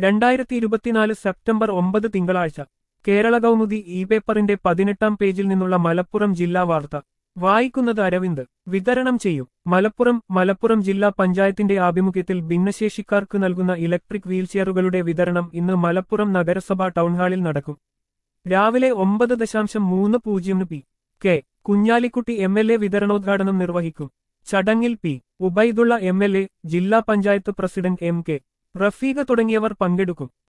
രണ്ടായിരത്തി ഇരുപത്തിനാല് സെപ്റ്റംബർ ഒമ്പത് തിങ്കളാഴ്ച കേരള കൗമുദി ഇ പേപ്പറിന്റെ പതിനെട്ടാം പേജിൽ നിന്നുള്ള മലപ്പുറം ജില്ലാ വാർത്ത വായിക്കുന്നത് അരവിന്ദ് വിതരണം ചെയ്യും മലപ്പുറം മലപ്പുറം ജില്ലാ പഞ്ചായത്തിന്റെ ആഭിമുഖ്യത്തിൽ ഭിന്നശേഷിക്കാർക്ക് നൽകുന്ന ഇലക്ട്രിക് വീൽചെയറുകളുടെ വിതരണം ഇന്ന് മലപ്പുറം നഗരസഭാ ടൗൺഹാളിൽ നടക്കും രാവിലെ ഒമ്പത് ദശാംശം മൂന്ന് പൂജ്യം P K Kunhalikutty M L A വിതരണോദ്ഘാടനം നിർവഹിക്കും ചടങ്ങിൽ P Ubaidulla M L A ജില്ലാ panchayat president M K Rafeeqa തുടങ്ങിയവർ പങ്കെടുക്കും